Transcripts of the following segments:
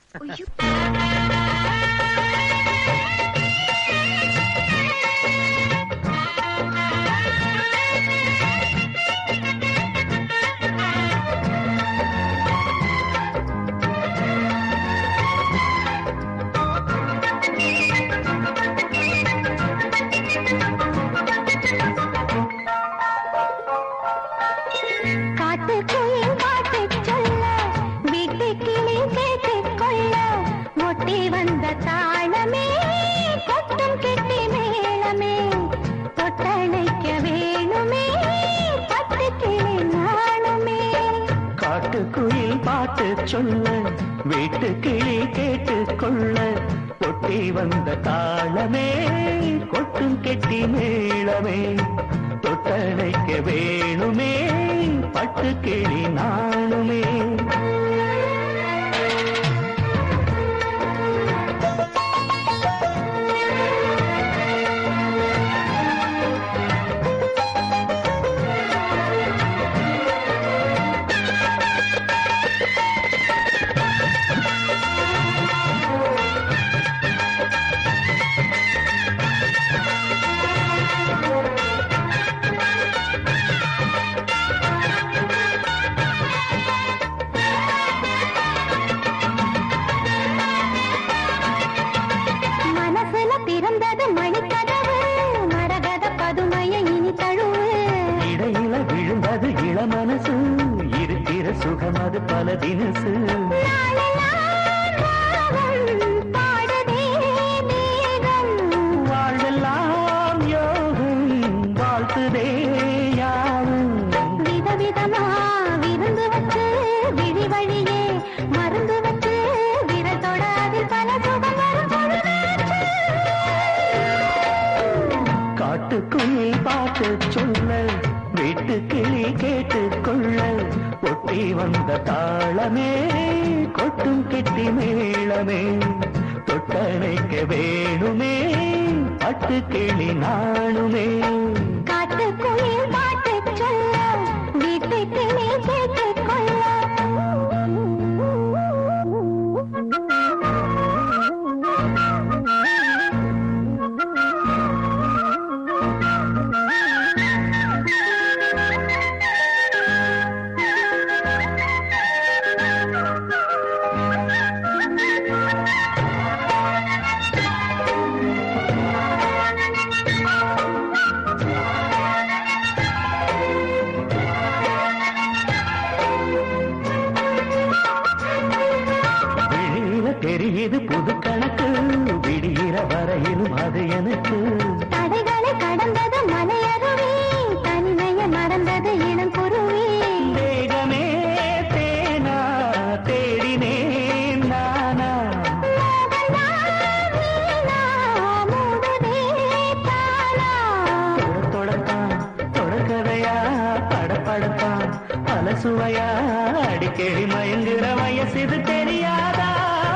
காட்டுக்குயில் பாட்டு சொல்ல வீட்டு கிளி கேட்டுக் கொள்ள ஒட்டி வந்த தாளமே கொட்டும் கெட்டி மேளமே தொட்டணைக்க வேணுமே பட்டு கிளி நாணுமே காட்டுக்குயில் பாட்டு சொல்ல வீட்டு கிளி கேட்டு கொள்ள ஒட்டி வந்த தாளமே கொட்டும் கெட்டி மேளமே தொட்டணைக்க வேணுமே பட்டு கிளி நாணுமே மனசுல பிறந்தது மணிக்கதவு மரகத பதுமைய இனி தழுவு இடையில விழுந்தது இளமனசு இருக்கிற சுகம் அது பல தினசு நாளெல்லாம் ராகம் பாடுதே மேகம் வாழ்வெல்லாம் யோகம் வாழ்த்துதே யாவும் விதவிதமா விருந்து வச்சு விழி வழியே மருந்து வச்சு விரல் தொட அதில் பல சுகம் வரும் பொழுதாச்சு. காட்டுக்குயில் பாட்டு சொல்ல வீட்டு கிளி கேட்டு கொள்ள ஒட்டி வந்த தாளமே கொட்டும் கெட்டி மேளமே தொட்டணைக்க வேணுமே பட்டு கிளி நாணுமே காட்டுக்குயில் பாட்டு சொல்ல வீட்டு கிளி கேட்டுக் வெளியில தெரியுது புது கணக்கு விடிகிற வரையிலும் அது எனக்கு தடைகளை கடந்தது மலையருவி தனிமையை மறந்தது இளங்குருவி வேகமே தேனா தேடினேன் நானா மோகந்தான் வீணா, மூடுதே தானா. தொடத்தான் தொடக்கதையா படப்படத்தான் பல சுவையா அடிக்கடி மயங்குற வயசு இது தெரியாதா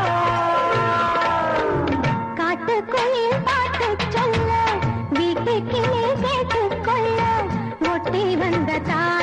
காட்டுக்குயில் பாட்டு சொல்ல வீட்டு கிளி கேட்டுக் கொள்ள ஒட்டி வந்த தாய்